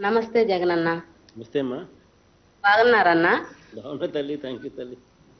నమస్తే జగనన్న నమస్తే అమ్మా బాగున్నారన్నా బాగున్నా తల్లి థ్యాంక్ యూ తల్లి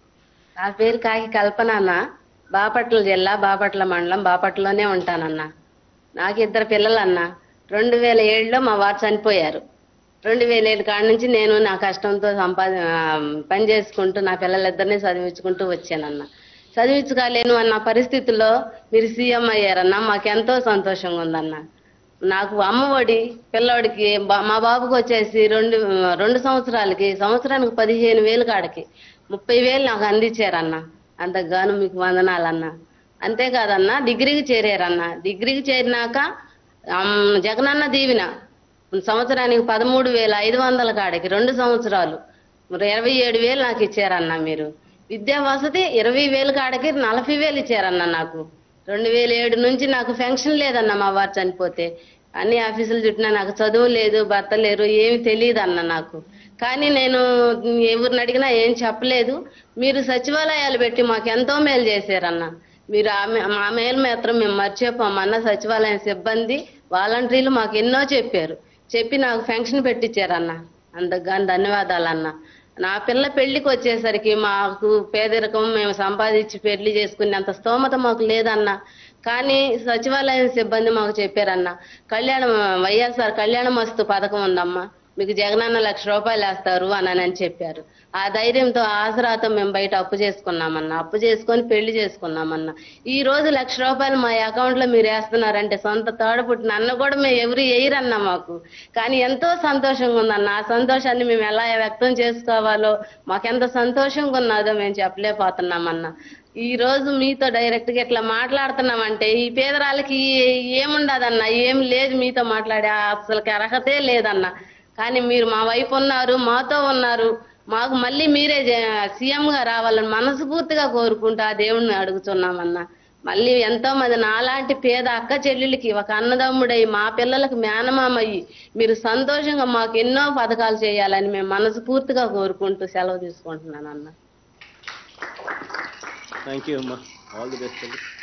నా పేరు కాకి కల్పన అన్న బాపట్ల జిల్లా బాపట్ల మండలం బాపట్లలోనే ఉంటానన్న నాకు ఇద్దరు పిల్లలన్న రెండు వేల ఏడులో మా వారు చనిపోయారు రెండు వేల ఏడు కాడ నుంచి నేను నా కష్టంతో సంపాద ఆ, పని చేసుకుంటూ నా పిల్లలిద్దరిని చదివించుకుంటూ వచ్చానన్న చదివించుకోలేను అన్న పరిస్థితుల్లో మీరు సీఎం అయ్యారన్న మాకెంతో సంతోషంగా ఉందన్న నాకు అమ్మఒడి పిల్లోడికి బా- మా బాబుకి వచ్చేసి రెండు రెండు సంవత్సరాలకి సంవత్సరానికి పదిహేను వేలు కాడకి ముప్పై వేలు నాకు అందించారన్న అంతగాను మీకు వందనాలన్న అంతేకాదన్న డిగ్రీకి చేరారన్న డిగ్రీకి చేరినాక అమ్, జగనన్న దీవిన సంవత్సరానికి పదమూడు వేల ఐదు వందల కాడకి రెండు సంవత్సరాలు మరి ఇరవై ఏడు వేలు నాకు ఇచ్చారన్న మీరు విద్యా వసతి ఇరవై వేలు కాడకి నలభై వేలు ఇచ్చారన్న నాకు రెండు వేల ఏడు నుంచి నాకు పెన్షన్ లేదన్న మా వారు చనిపోతే అన్ని ఆఫీసులు చుట్టినా నాకు చదువు లేదు భర్త లేరు ఏమి తెలియదు అన్న నాకు కానీ నేను ఎవరిని అడిగినా ఏం చెప్పలేదు మీరు సచివాలయాలు పెట్టి మాకు ఎంతో మేలు చేశారన్న మీరు ఆ మే- మా మేలు మాత్రం మేము మర్చిపోమన్న సచివాలయం సిబ్బంది వాలంటీర్లు మాకు ఎన్నో చెప్పారు చెప్పి నాకు పెన్షన్ పెట్టించారన్న అందుకు ధన్యవాదాలన్న నా పిల్ల పెళ్లికి వచ్చేసరికి మాకు పేదరికం మేము సంపాదించి పెళ్లి చేసుకునేంత స్తోమత మాకు లేదన్న కానీ సచివాలయం సిబ్బంది మాకు చెప్పారన్న కళ్యాణం వైఎస్ఆర్ కళ్యాణ మస్తు పథకం ఉందమ్మా మీకు జగనన్న లక్ష రూపాయలు వేస్తారు అని అని చెప్పారు ఆ ధైర్యంతో ఆసరాతో మేము బయట అప్పు చేసుకున్నామన్న అప్పు చేసుకొని పెళ్లి చేసుకున్నామన్న ఈ రోజు లక్ష రూపాయలు మా అకౌంట్ లో మీరు వేస్తున్నారంటే సొంత తోడపుట్టిన అన్న కూడా మేము ఎవరు వేయరన్న మాకు కానీ ఎంతో సంతోషంగా ఉందన్న ఆ సంతోషాన్ని మేము ఎలా వ్యక్తం చేసుకోవాలో మాకెంత సంతోషంగా ఉన్నదో మేము చెప్పలేకపోతున్నామన్న ఈ రోజు మీతో డైరెక్ట్ గా ఇట్లా మాట్లాడుతున్నామంటే ఈ పేదరాలకి ఏముండదన్న ఏం లేదు మీతో మాట్లాడే అసలుకి అర్హతే లేదన్న కానీ మీరు మా వైపు ఉన్నారు మాతో ఉన్నారు మాకు మళ్ళీ మీరే సీఎం గా రావాలని మనస్ఫూర్తిగా కోరుకుంటూ ఆ దేవుణ్ణి అడుగుతున్నామన్నా మళ్ళీ ఎంతో మంది నాలాంటి పేద అక్క చెల్లెలకి ఒక అన్నదమ్ముడై మా పిల్లలకు మేనమామయ్యి మీరు సంతోషంగా మాకు ఎన్నో పథకాలు చేయాలని మేము మనస్ఫూర్తిగా కోరుకుంటూ సెలవు తీసుకుంటున్నాను అన్న థ్యాంక్ యూ అమ్మా ఆల్ ది బెస్ట్ తల్లి